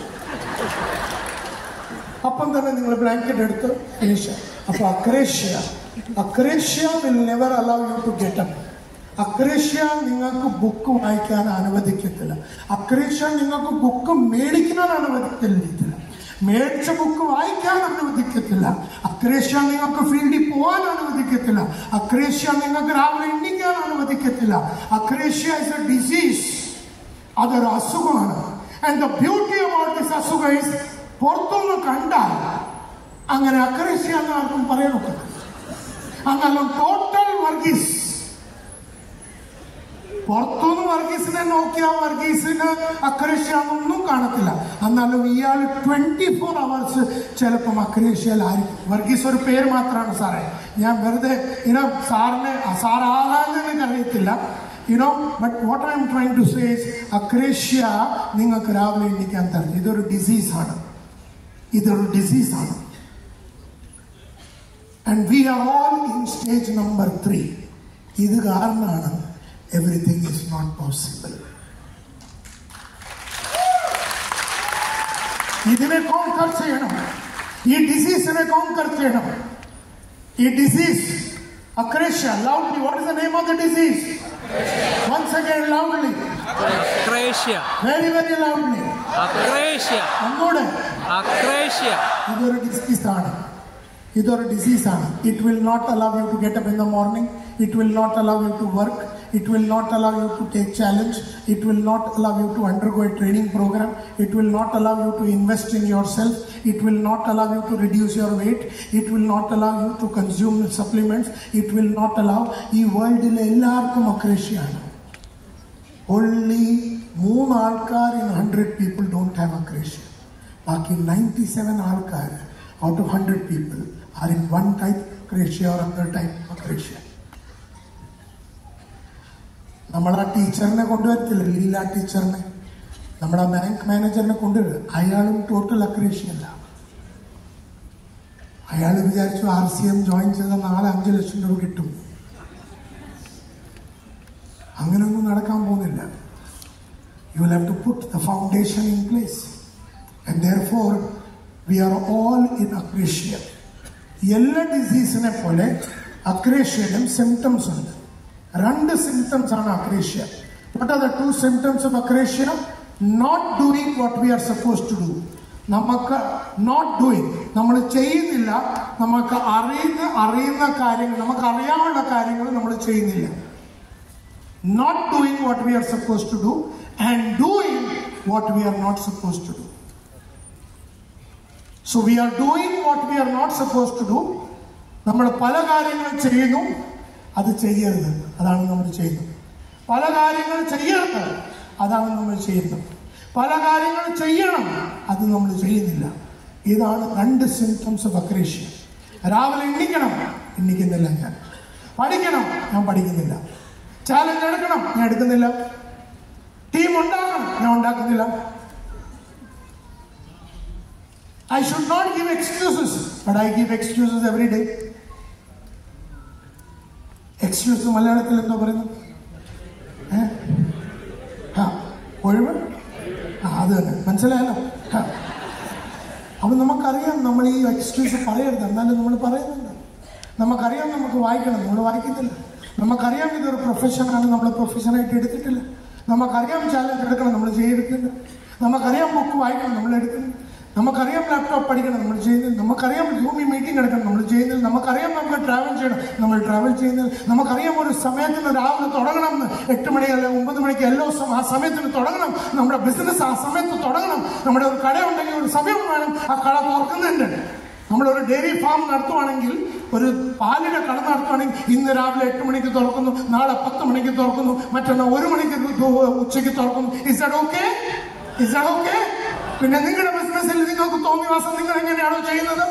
അപ്പം തന്നെ നിങ്ങൾ ബ്ലാങ്കറ്റ് എടുത്ത് ഫിനിഷ് അപ്പൊ akrasia akrasia will never allow you to get up akrasia നിങ്ങൾക്ക് ബുക്ക് വായിക്കാൻ അനുവദിക്കത്തില്ല അക്രേഷ്യ നിങ്ങൾക്ക് ബുക്ക് മേടിക്കാൻ അനുവദിക്കത്തില്ല മേടിച്ച ബുക്ക് വായിക്കാൻ അനുവദിക്കത്തില്ല അക്രേഷ്യ നിങ്ങൾക്ക് ഫീൽഡിൽ പോകാൻ അനുവദിക്കത്തില്ല അക്രേഷ്യ നിങ്ങൾക്ക് രാവിലെ എണ്ണിക്കാൻ അനുവദിക്കത്തില്ല അക്രേഷ്യ ഇസ് എ ഡിസീസ് അതൊരു അസുഖമാണ് and the beauty about this അസുഖം ഇസ് പുറത്തുനിന്ന് കണ്ടാൽ അങ്ങനെ അക്രേഷ്യ എന്ന് ആർക്കും പറയാൻ ഒക്കത്തില്ല അങ്ങനെ ടോട്ടൽ വർഗീസ് പുറത്തുനിന്ന് വർഗീസിനെ നോക്കിയാൽ വർഗീസിന് അക്രേഷ്യാന്നൊന്നും കാണത്തില്ല എന്നാലും ഇയാൾ ട്വന്റി ഫോർ അവേഴ്സ് ചിലപ്പം അക്രേഷ്യയിലായിരിക്കും വർഗീസ് ഒരു പേര് മാത്രമാണ് സാറേ ഞാൻ വെറുതെ ഇന സാറിനെ സാർ ആരാന്ന് എനിക്ക് അറിയത്തില്ല you know but what I am trying to say akrasia നിങ്ങൾക്ക് രാവിലെ എണ്ണിക്കാൻ തരണം ഇതൊരു ഡിസീസാണ് ഇതൊരു ഡിസീസാണ് and we are all in stage number three ഇത് കാരണമാണ് എവറിഥിങ് ഇസ് നോട്ട് പോസിബിൾ ഇതിനെ കോൺകർ ചെയ്യണം ഈ ഡിസീസിനെ കോൺകർ ചെയ്യണം ഈ disease akrasia loudly what is the name of the disease once again loudly akrasia very very loudly akrasia ഒന്നുകൂടെ akrasia ഇതൊരു ഡിസീസാണ് ഇതൊരു ഡിസീസാണ് it will not allow you to get up in the morning it will not allow you to work it will not allow you to take challenge it will not allow you to undergo a training programme it will not allow you to invest in yourself it will not allow you to reduce your weight it will not allow you to consume supplements it will not allow ഈ വേൾഡിലെ എല്ലാവർക്കും അക്രേഷ്യാണ് only മൂന്ന് ആൾക്കാർ in hundred people don't have akrasia ബാക്കി ninety seven ആൾക്കാർ out of hundred people are in one type akrasia or other type akrasia നമ്മളാ ടീച്ചറിനെ കൊണ്ടുവരത്തില്ല ലീല ടീച്ചറിനെ നമ്മുടെ ബാങ്ക് മാനേജറിനെ കൊണ്ടുവരും അയാളും ടോട്ടൽ അക്രേഷ്യല്ല അയാൾ വിചാരിച്ചു ആർ സി എം ജോയിൻ ചെയ്ത നാല് അഞ്ച് ലക്ഷം രൂപ കിട്ടും അങ്ങനെയൊന്നും നടക്കാൻ പോകുന്നില്ല you will have to put the foundation in place and therefore we are all in akrasia എല്ലാ ഡിസീസിനെ പോലെ അക്രേഷ്യയിലും സിംറ്റംസ് ഉണ്ട് രണ്ട് സിംറ്റംസ് ആണ് akrasia what are the two symptoms of akrasia not doing what we are suppose to do നമുക്ക് not doing നമ്മൾ ചെയ്യുന്നില്ല നമുക്ക് അറിയുന്ന അറിയുന്ന കാര്യങ്ങൾ നമുക്ക് അറിയാവുന്ന കാര്യങ്ങൾ നമ്മൾ ചെയ്യുന്നില്ല not doing what we are supposed to do and doing what we are not supposed to do. So we are doing what we are not supposed to do. നമ്മൾ പല കാര്യങ്ങളും ചെയ്യുന്നു അത് ചെയ്യരുത് അതാണ് നമ്മൾ ചെയ്യുന്നത് പല കാര്യങ്ങൾ ചെയ്യരുത് അതാണ് നമ്മൾ ചെയ്യുന്നത് പല കാര്യങ്ങൾ ചെയ്യണം അത് നമ്മൾ ചെയ്യുന്നില്ല ഇതാണ് രണ്ട് സിംറ്റംസ് ഓഫ് അക്രേഷ്യ രാവിലെ എണ്ണിക്കണം എണ്ണിക്കുന്നില്ല ഞാൻ പഠിക്കണം ഞാൻ പഠിക്കുന്നില്ല ചാലഞ്ച് എടുക്കണം ഞാൻ എടുക്കുന്നില്ല ടീം ഉണ്ടാക്കണം ഞാൻ ഉണ്ടാക്കുന്നില്ല I should not give excuses but I give excuses every day excuse മലയാളത്തിൽ എന്തോ പറയുന്നു ഏ? ആ ഒഴിവ് ആ അത് തന്നെ മനസ്സിലായല്ലോ ആ. അപ്പൊ നമുക്കറിയാം നമ്മൾ ഈ എക്സ്ക്യൂസ് പറയരുത് എന്നാലും നമ്മൾ പറയുന്നുണ്ട് നമുക്കറിയാം നമുക്ക് വായിക്കണം നമ്മൾ വായിക്കുന്നില്ല നമുക്കറിയാം ഇതൊരു പ്രൊഫഷനാണ് നമ്മൾ പ്രൊഫഷനായിട്ട് എടുത്തിട്ടില്ല നമുക്കറിയാം ചാലഞ്ച് എടുക്കണം നമ്മൾ ചെയ്തെടുക്കുന്നില്ല നമുക്കറിയാം ബുക്ക് വായിക്കണം നമ്മൾ എടുക്കുന്നില്ല നമുക്കറിയാം ലാപ്ടോപ്പ് പഠിക്കണം നമ്മൾ ചെയ്യുന്നില്ല നമുക്കറിയാം സൂമി മീറ്റിംഗ് എടുക്കണം നമ്മൾ ചെയ്യുന്നില്ല നമുക്കറിയാം നമുക്ക് ട്രാവൽ ചെയ്യണം നമ്മൾ ട്രാവൽ ചെയ്യുന്നില്ല നമുക്കറിയാം ഒരു സമയത്തിന് രാവിലെ തുടങ്ങണം എന്ന് എട്ട് മണി അല്ലെങ്കിൽ ഒമ്പത് മണിക്ക് എല്ലാ ദിവസവും ആ സമയത്തിന് തുടങ്ങണം നമ്മുടെ ബിസിനസ് ആ സമയത്ത് തുടങ്ങണം നമ്മുടെ ഒരു കട ഉണ്ടെങ്കിൽ ഒരു സമയം വേണം ആ കട തുറക്കുന്നുണ്ട് നമ്മളൊരു ഡയറി ഫാം നടത്തുവാണെങ്കിൽ ഒരു പാലിന്റെ കട നടത്തുവാണെങ്കിൽ ഇന്ന് രാവിലെ എട്ട് മണിക്ക് തുറക്കുന്നു നാളെ പത്ത് മണിക്ക് തുറക്കുന്നു മറ്റന്നാൾ ഒരു മണിക്ക് തു- ഉച്ചയ്ക്ക് തുറക്കുന്നു is that okay is that okay പിന്നെ നിങ്ങളുടെ ബിസിനസ്സിൽ നിങ്ങൾക്ക് തോന്നിവാസം നിങ്ങൾ എങ്ങനെയാണോ ചെയ്യുന്നത്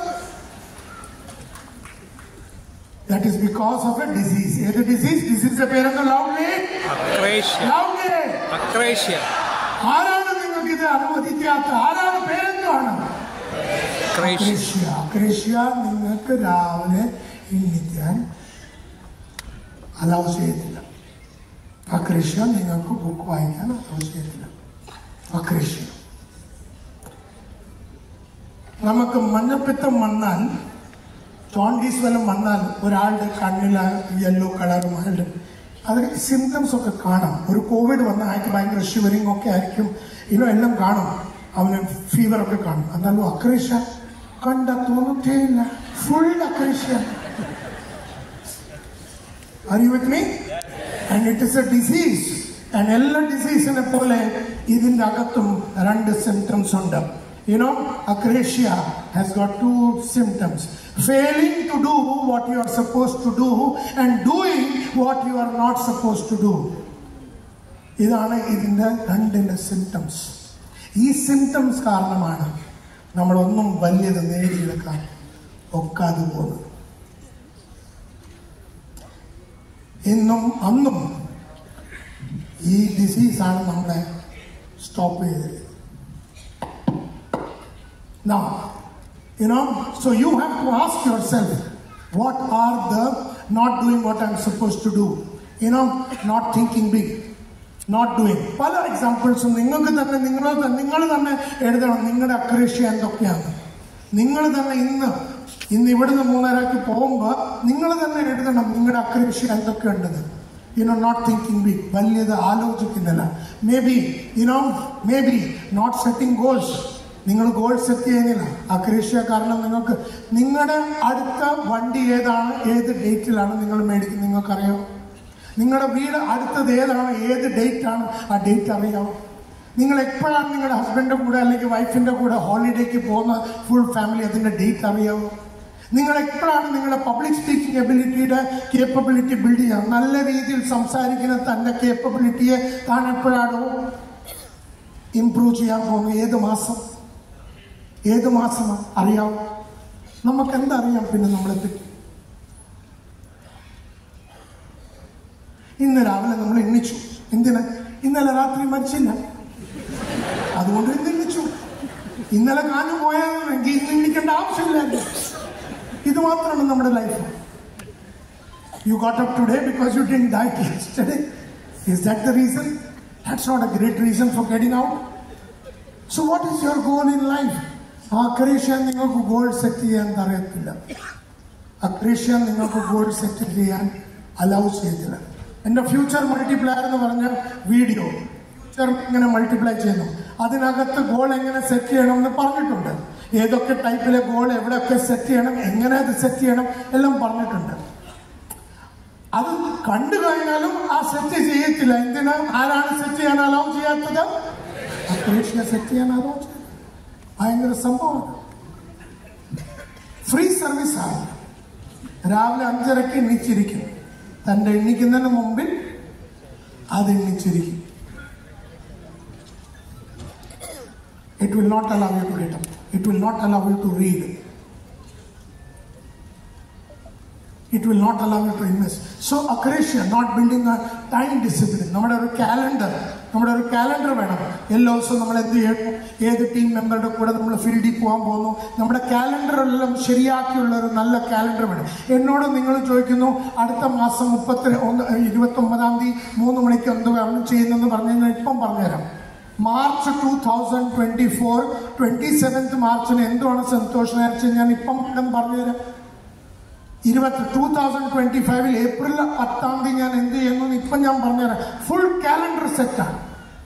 that is because of a disease ഏത് ഡിസീസ് ഡിസീസിന്റെ പേരെന്താ ലൗഡ്ലി അക്രേഷ്യ ലൗഡ്ലി അക്രേഷ്യ ആരാണ് നിങ്ങൾക്ക് ഇത് അനുവദിക്കാത്ത ആരാണ് പേരെന്താണ് അക്രേഷ്യ കൃഷ്യ കൃഷ്യ നിങ്ങൾക്ക് രാവിലെ എണ്ണിക്കാൻ അലൗ ചെയ്യുന്നില്ല അകൃഷ്യ നിങ്ങൾക്ക് ബുക്ക് വായിക്കാൻ അലൗ ചെയ്യുന്നില്ല അകൃഷ്യ നമുക്ക് മഞ്ഞപ്പിത്തം വന്നാൽ ജോണ്ടീസ് വല്ലതും വന്നാൽ ഒരാളുടെ കണ്ണിൽ യെല്ലോ കളറും അയാളുടെ അതിന് സിംറ്റംസ് ഒക്കെ കാണാം ഒരു കോവിഡ് വന്ന അയാൾക്ക് ഭയങ്കര ഷിവറിങ് ഒക്കെ ആയിരിക്കും ഇനോ എല്ലാം കാണും അവന് ഫീവർ ഒക്കെ കാണും എന്നാലും അക്രേഷ കണ്ട തോന്നത്തേ ഇല്ല full akrasia Are you with me? And it is a disease. And എല്ലാ ഡിസീസിനെ പോലെ ഇതിന്റെ അകത്തും രണ്ട് സിംറ്റംസ് ഉണ്ട് you know akrasia has got two symptoms failing to do what you are suppose to do and doing what you are not suppose to do ഇതാണ് ഇതിന്റെ രണ്ടിന്റെ സിംറ്റംസ് ഈ സിംറ്റംസ് കാരണമാണ് നമ്മളൊന്നും വലിയത് നേടിയെടുക്കാൻ ഒക്കാതെ പോകുന്നത് ഇന്നും അന്നും ഈ ഡിസീസാണ് നമ്മളെ സ്റ്റോപ്പ് ചെയ്തത് Now, you know, so you have to ask yourself, what are the not doing what I'm supposed to do? You know, not thinking big, not doing. പല എക്സാമ്പിൾസും നിങ്ങൾക്ക് തന്നെ നിങ്ങൾ നിങ്ങൾ തന്നെ എഴുതണം നിങ്ങളുടെ അക്രേഷ്യ എന്തൊക്കെയാണ് നിങ്ങൾ തന്നെ ഇന്ന് ഇന്ന് ഇവിടുന്ന് മൂന്നരക്ക് പോകുമ്പോൾ നിങ്ങൾ തന്നെ എഴുതണം നിങ്ങളുടെ അക്രേഷ്യ എന്തൊക്കെ ഉണ്ടെന്ന് യുനോ നോട്ട് തിങ്കിങ് ബിഗ് വലിയത് ആലോചിക്കുന്നില്ല maybe you know maybe not setting goals നിങ്ങൾ ഗോൾ സെറ്റ് ചെയ്യുന്നില്ല അക്രേഷ്യ കാരണം നിങ്ങൾക്ക് നിങ്ങളുടെ അടുത്ത വണ്ടി ഏതാണ് ഏത് ഡേറ്റിലാണ് നിങ്ങൾ മേടിക്കുന്നത് നിങ്ങൾക്കറിയാം നിങ്ങളുടെ വീട് അടുത്തത് ഏതാണ് ഏത് ഡേറ്റ് ആണ് ആ ഡേറ്റ് അറിയാം നിങ്ങൾ എപ്പോഴാണ് നിങ്ങളുടെ ഹസ്ബൻഡിന്റെ കൂടെ അല്ലെങ്കിൽ വൈഫിന്റെ കൂടെ ഹോളിഡേക്ക് പോകുന്ന ഫുൾ ഫാമിലി അതിന്റെ ഡേറ്റ് അറിയാമോ നിങ്ങൾ എപ്പോഴാണ് നിങ്ങളുടെ പബ്ലിക് സ്പീക്കിംഗ് എബിലിറ്റിയുടെ കേപ്പബിലിറ്റി ബിൽഡ് ചെയ്യുക നല്ല രീതിയിൽ സംസാരിക്കുന്ന തന്റെ കേപ്പബിലിറ്റിയെ താൻ എപ്പോഴാണോ ഇംപ്രൂവ് ചെയ്യാൻ പോകുന്നത് ഏത് മാസം ഏത് മാസമാണ് അറിയാവോ നമുക്ക് എന്തറിയാം പിന്നെ നമ്മളെ പറ്റി ഇന്ന് രാവിലെ നമ്മൾ എണ്ണിച്ചു എന്തിന് ഇന്നലെ രാത്രി മരിച്ചില്ല അതുകൊണ്ട് ഇന്ന് എണ്ണിച്ചു ഇന്നലെ കാഞ്ഞു പോയാണെങ്കിൽ ഇന്ന് എണ്ണിക്കേണ്ട ആവശ്യമില്ലായിരുന്നു ഇത് മാത്രമാണ് നമ്മുടെ life you got up today because you didn't die yesterday is that the reason that's not a great reason for getting out so what is your goal in life akrasia നിങ്ങൾക്ക് ഗോൾ സെറ്റ് ചെയ്യാൻ അറിയത്തില്ല അക്രേഷ്യ നിങ്ങൾക്ക് goal set ചെയ്യാൻ allow ചെയ്തില്ല എൻ്റെ future multiplier എന്ന് പറഞ്ഞ video future ഇങ്ങനെ മൾട്ടിപ്ലൈ ചെയ്യുന്നു അതിനകത്ത് ഗോൾ എങ്ങനെ സെറ്റ് ചെയ്യണം എന്ന് പറഞ്ഞിട്ടുണ്ട് ഏതൊക്കെ ടൈപ്പിലെ ഗോൾ എവിടെയൊക്കെ സെറ്റ് ചെയ്യണം എങ്ങനെ അത് സെറ്റ് ചെയ്യണം എല്ലാം പറഞ്ഞിട്ടുണ്ട് അത് കണ്ടു കഴിഞ്ഞാലും ആ സെറ്റ് ചെയ്യത്തില്ല എന്തിനാ ആരാണ് സെറ്റ് ചെയ്യാൻ അലൗ ചെയ്യാത്തത് അക്രേഷ്യ സെറ്റ് ചെയ്യാൻ അലൗ ചെയ്തത് ഭയങ്കര സംഭവമാണ് ഫ്രീ സർവീസ് ആണ് രാവിലെ അഞ്ചരക്ക് എണ്ണിച്ചിരിക്കും തന്റെ എണ്ണിക്കുന്നതിന് മുമ്പിൽ അത് എണ്ണിച്ചിരിക്കും it will not allow you to get up it will not allow you to read it will not allow you to invest so akrasia not building a time discipline നമ്മുടെ ഒരു കാലണ്ടർ നമ്മുടെ ഒരു കാലണ്ടർ വേണം എല്ലാ ദിവസവും നമ്മൾ എന്ത് ചെയ്യണം ഏത് ടീം മെമ്പറുടെ കൂടെ നമ്മൾ ഫീൽഡിൽ പോകാൻ പോകുന്നു നമ്മുടെ കാലണ്ടറെല്ലാം ശരിയാക്കിയുള്ള ഒരു നല്ല കാലണ്ടർ വേണം എന്നോട് നിങ്ങൾ ചോദിക്കുന്നു അടുത്ത മാസം മുപ്പത്തി ഒന്ന് ഇരുപത്തി ഒമ്പതാം തീയതി മൂന്ന് മണിക്ക് എന്തുവാണ് ചെയ്യുന്നതെന്ന് പറഞ്ഞു കഴിഞ്ഞാൽ ഇപ്പം പറഞ്ഞുതരാം March two thousand twenty four twenty seventh മാർച്ചിന് എന്തുവാണ് സന്തോഷം വെച്ചാൽ ഞാൻ ഇപ്പം മേഡം പറഞ്ഞുതരാം ഇരുപത്തി ടൂ തൗസൻഡ് ട്വന്റി ഫൈവിൽ ഏപ്രിൽ പത്താം തീയതി ഞാൻ എന്ത് ചെയ്യുന്നു എന്ന് ഇപ്പം ഞാൻ പറഞ്ഞുതരാം ഫുൾ കാലണ്ടർ സെറ്റാണ്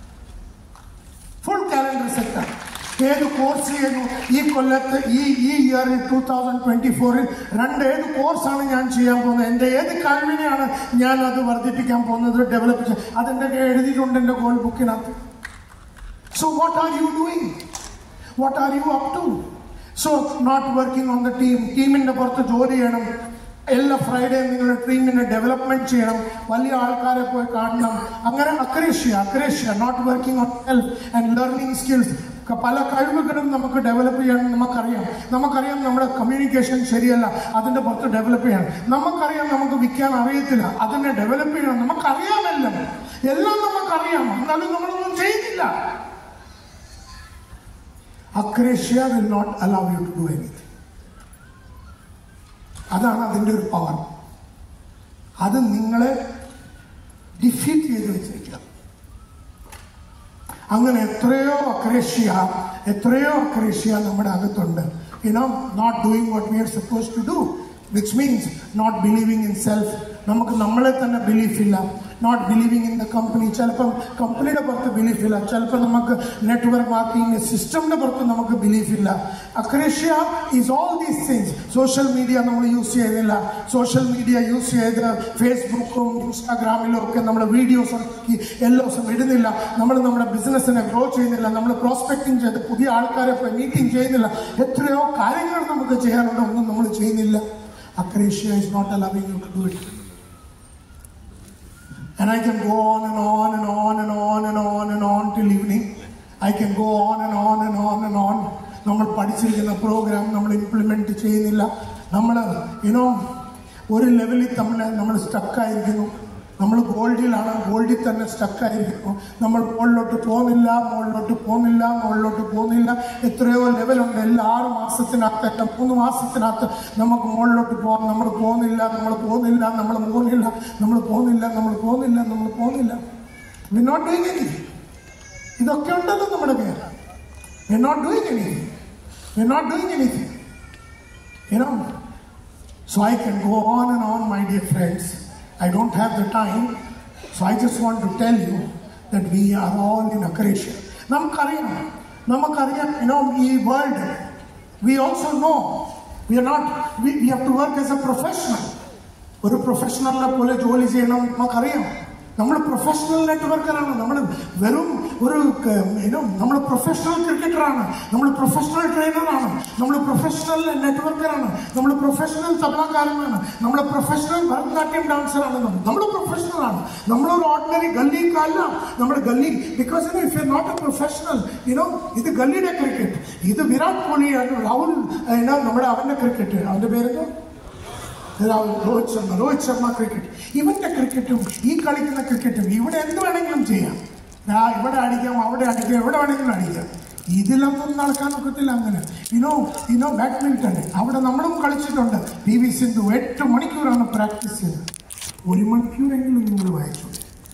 ഫുൾ കാലണ്ടർ സെറ്റാണ് ഏത് കോഴ്സ് ചെയ്യുന്നു ഈ കൊല്ലത്ത് ഈ ഈ ഇയറിൽ ടൂ തൗസൻഡ് ട്വന്റി ഫോറിൽ രണ്ട് ഏത് കോഴ്സാണ് ഞാൻ ചെയ്യാൻ പോകുന്നത് എൻ്റെ ഏത് കഴിവിനെയാണ് ഞാൻ അത് വർദ്ധിപ്പിക്കാൻ പോകുന്നത് ഡെവലപ്പ് ചെയ്യാൻ അതെൻ്റെ എഴുതിയിട്ടുണ്ട് എൻ്റെ ഗോൾ ബുക്കിനകത്ത് so what are you doing what are you up to so not working on the team ടീമിന്റെ പുറത്ത് ജോലി ചെയ്യണം എല്ലാ ഫ്രൈഡേ നിങ്ങൾ ടീമിനെ ഡെവലപ്മെന്റ് ചെയ്യണം വലിയ ആൾക്കാരെ പോയി കാണണം അങ്ങനെ akrasia akrasia not working on self and learning skills പല കഴിവുകളും നമുക്ക് ഡെവലപ്പ് ചെയ്യണം നമുക്കറിയാം നമുക്കറിയാം നമ്മുടെ കമ്മ്യൂണിക്കേഷൻ ശരിയല്ല അതിന്റെ പുറത്ത് ഡെവലപ്പ് ചെയ്യണം നമുക്കറിയാം നമുക്ക് വിൽക്കാൻ അറിയത്തില്ല അതിനെ ഡെവലപ്പ് ചെയ്യണം നമുക്കറിയാമെല്ലാം എല്ലാം നമുക്കറിയാം എന്നാലും നമ്മളൊന്നും ചെയ്യുന്നില്ല akrasia will not allow you to do anything അതാണ് അതിൻ്റെ ഒരു പവർ അത് നിങ്ങളെ ഡിഫീറ്റ് ചെയ്ത് വെച്ചിരിക്കുക അങ്ങനെ എത്രയോ അക്രേഷ്യ എത്രയോ അക്രേഷ്യ നമ്മുടെ അകത്തുണ്ട് you know not doing what we are suppose to do which means not believing in self നമുക്ക് നമ്മളെ തന്നെ ബിലീഫ് ഇല്ല not believing in the company ചിലപ്പം കമ്പനിയുടെ പുറത്ത് ബിലീഫ് ഇല്ല ചിലപ്പോൾ നമുക്ക് നെറ്റ്വർക്ക് മാർക്കിംഗ് സിസ്റ്റമിന്റെ പുറത്ത് നമുക്ക് ബിലീഫ് ഇല്ല akrasia is all these things social media നമ്മൾ യൂസ് ചെയ്യുന്നില്ല സോഷ്യൽ മീഡിയ യൂസ് ചെയ്ത് ഫേസ്ബുക്കും ഇൻസ്റ്റാഗ്രാമിലും ഒക്കെ നമ്മൾ വീഡിയോസ് എല്ലാ ദിവസം ഇടുന്നില്ല നമ്മൾ നമ്മുടെ ബിസിനസ്സിനെ ഗ്രോ ചെയ്യുന്നില്ല നമ്മൾ പ്രോസ്പെക്ടിങ് ചെയ്ത് പുതിയ ആൾക്കാരെ പോയി മീറ്റിംഗ് ചെയ്യുന്നില്ല എത്രയോ കാര്യങ്ങൾ നമുക്ക് ചെയ്യാനുണ്ട് ഒന്നും നമ്മൾ ചെയ്യുന്നില്ല akrasia is not allowing you to do it And I can go on and on and on and on and on and on till evening. I can go on and on and on and on. നമ്മൾ പഠിച്ചിരിക്കുന്ന programme നമ്മൾ implement ചെയ്യുന്നില്ല നമ്മൾ you know ഒരു ലെവലിൽ നമ്മൾ നമ്മൾ സ്റ്റക്കായിരിക്കുന്നു നമ്മൾ ഗോൾഡിലാണ് ഗോൾഡിൽ തന്നെ സ്റ്റക്കായിരിക്കുന്നു നമ്മൾ മുകളിലോട്ട് പോകുന്നില്ല മുകളിലോട്ട് പോകുന്നില്ല മുകളിലോട്ട് പോകുന്നില്ല എത്രയോ ലെവലുണ്ട് എല്ലാ ആറ് മാസത്തിനകത്ത് എല്ലാം മൂന്ന് മാസത്തിനകത്ത് നമുക്ക് മുകളിലോട്ട് പോകാം നമ്മൾ പോകുന്നില്ല നമ്മൾ പോകുന്നില്ല നമ്മൾ പോകുന്നില്ല നമ്മൾ പോകുന്നില്ല നമ്മൾ പോകുന്നില്ല നമ്മൾ പോകുന്നില്ല വി നോട്ട് ഡൂയിങ് എനി ഇതൊക്കെ ഉണ്ടല്ലോ നമ്മുടെ പേര് we not doing any we not doing anything You know, so I can go on and on, my dear friends. I don't have the time, so I just want to tell you that we are all in Acacia. നമുക്കറിയാം നമുക്കറിയാം you know, ഈ world we also know we are not we have to work as a professional ഒരു പ്രൊഫഷണലിനെ പോലെ ജോലി ചെയ്യണം നമുക്കറിയാം നമ്മൾ പ്രൊഫഷണൽ നെറ്റ്വർക്കറാണ് നമ്മൾ വെറും ഒരു യുനോ നമ്മൾ പ്രൊഫഷണൽ ക്രിക്കറ്ററാണ് നമ്മൾ പ്രൊഫഷണൽ ട്രെയിനറാണ് നമ്മൾ പ്രൊഫഷണൽ നെറ്റ്വർക്കറാണ് നമ്മൾ പ്രൊഫഷണൽ തബലക്കാരനാണ് നമ്മൾ പ്രൊഫഷണൽ ഭരതനാട്യം ഡാൻസറാണ് നമ്മൾ നമ്മൾ പ്രൊഫഷണലാണ് നമ്മളൊരു ഓർഡിനറി ഗല്ലിക്കല്ല നമ്മുടെ ഗല്ലി because if you not a professional you know ഇത് ഗല്ലിയുടെ ക്രിക്കറ്റ് ഇത് വിരാട് കോഹ്ലിയാണ് രാഹുൽ യുനോ നമ്മുടെ അവന്റെ ക്രിക്കറ്റ് അവന്റെ പേരെന്തോ രാഹുൽ രോഹിത് ശർമ്മ രോഹിത് ശർമ്മ ക്രിക്കറ്റ് ഇവന്റെ ക്രിക്കറ്റും ഈ കളിക്കുന്ന ക്രിക്കറ്റും ഇവിടെ എന്ത് വേണമെങ്കിലും ചെയ്യാം ആ, ഇവിടെ അടിക്കാം അവിടെ അടിക്കാം എവിടെ വേണമെങ്കിലും അടിക്കാം ഇതിലൊന്നും നടക്കാൻ ഒക്കത്തില്ല അങ്ങനെ ഇനോ ഇനോ ബാഡ്മിന്റൺ അവിടെ നമ്മളും കളിച്ചിട്ടുണ്ട് പി വി സിന്ധു എട്ട് മണിക്കൂറാണ് പ്രാക്ടീസ് ചെയ്തത് ഒരു മണിക്കൂറെങ്കിലും നിങ്ങൾ വായിച്ചു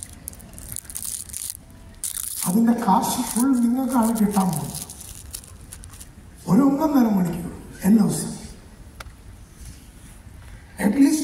അതിന്റെ കാശ് ഫുൾ നിങ്ങൾക്കാണ് കിട്ടാൻ പോകുന്നത് ഒരു ഒന്നൊന്നര മണിക്കൂർ എല്ലാ ദിവസവും അറ്റ്ലീസ്റ്റ്